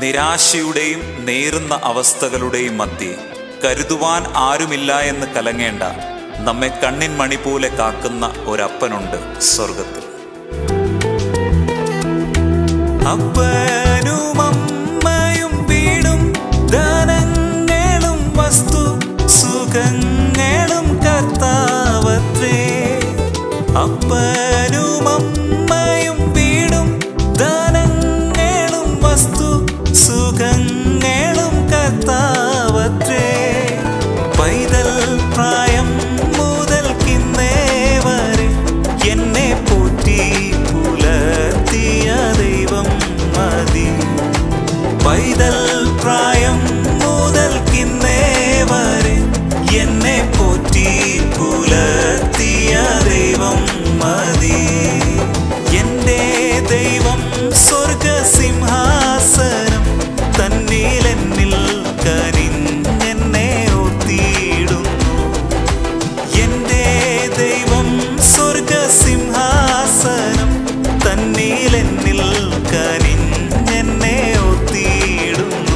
നിരാശയുടെയും നേറുന്ന അവസ്ഥകളുടെയും മധ്യേ കരുതുവാൻ ആരുമില്ല എന്ന് കലങ്ങേണ്ട നമ്മെ കണ്ണിൻ മണി പോലെ കാക്കുന്ന ഒരപ്പനുണ്ട് സ്വർഗത്തിൽ അപ്പനും അമ്മയും വീടും ധനങ്ങളും വസ്തു സുഖങ്ങളും കർത്താവത്രേ അപ്പനും അമ്മയും വീടും ധനങ്ങളും വസ്തു സുഖങ്ങളും കർത്താവത്രേ പൈതൽ പ്രായം മുതൽക്കിന്നേ വരെ എന്നെ പോറ്റി പുലർത്തിയ ദൈവം മതി പൈതൽ പ്രായം മുതൽക്കിന്നേ വരെ എന്നെ പോറ്റി പുലർത്തിയ ദൈവം മതി എന്റെ ദൈവം സ്വർഗസിംഹാസനം തന്നിലെന്നിൽ കനിഞ്ഞെന്നെ ഓർത്തിയിടുന്നു എന്റെ ദൈവം സ്വർഗസിംഹാസനം തന്നിലെന്നിൽ കനിഞ്ഞെന്നെ ഓർത്തിയിടുന്നു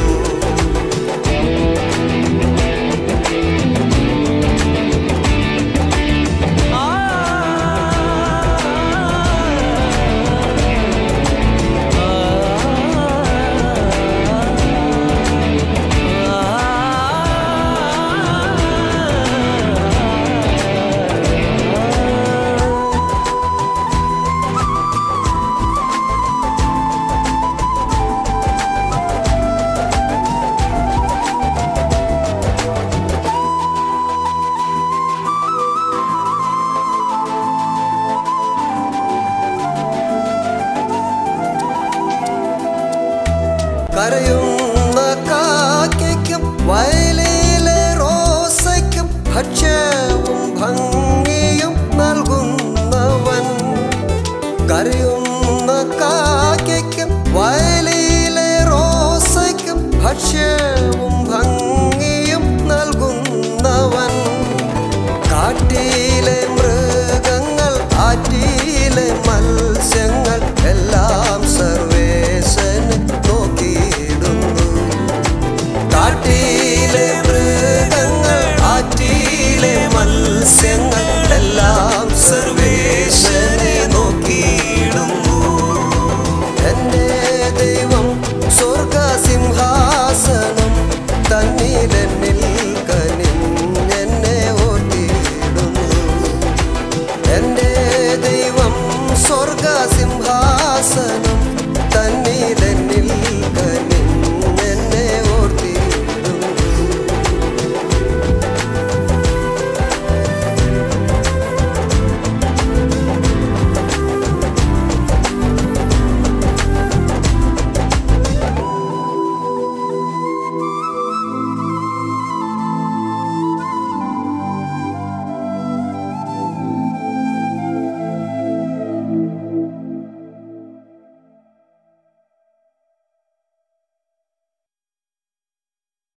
കരയുന്ന കാക്കയ്ക്കും വയലിലെ റോസയ്ക്കും ഭക്ഷ്യവും ഭംഗിയും നൽകുന്നവൻ കരയുന്ന കാക്കയ്ക്കും വയലിലെ റോസയ്ക്കും ഭക്ഷ്യവും ഭംഗിയും നൽകുന്നവൻ കാട്ടിലെ മൃഗങ്ങൾ ആറ്റിലെ മത്സ്യങ്ങൾ എല്ലാം സർവേശന് നോക്കിയിടുന്നു കാട്ടിലെ മൃഗങ്ങൾ ആറ്റിലെ മത്സ്യങ്ങൾ എല്ലാം സർവേശനെ നോക്കിയിടുന്നു എന്റെ ദൈവം സ്വർഗസിംഹാസനം തന്നിലെന്നിൽ കനിഞ്ഞെന്നെ ഓർത്തിയിടുന്നു എന്റെ ദൈവം സ്വർഗസിംഹാസനം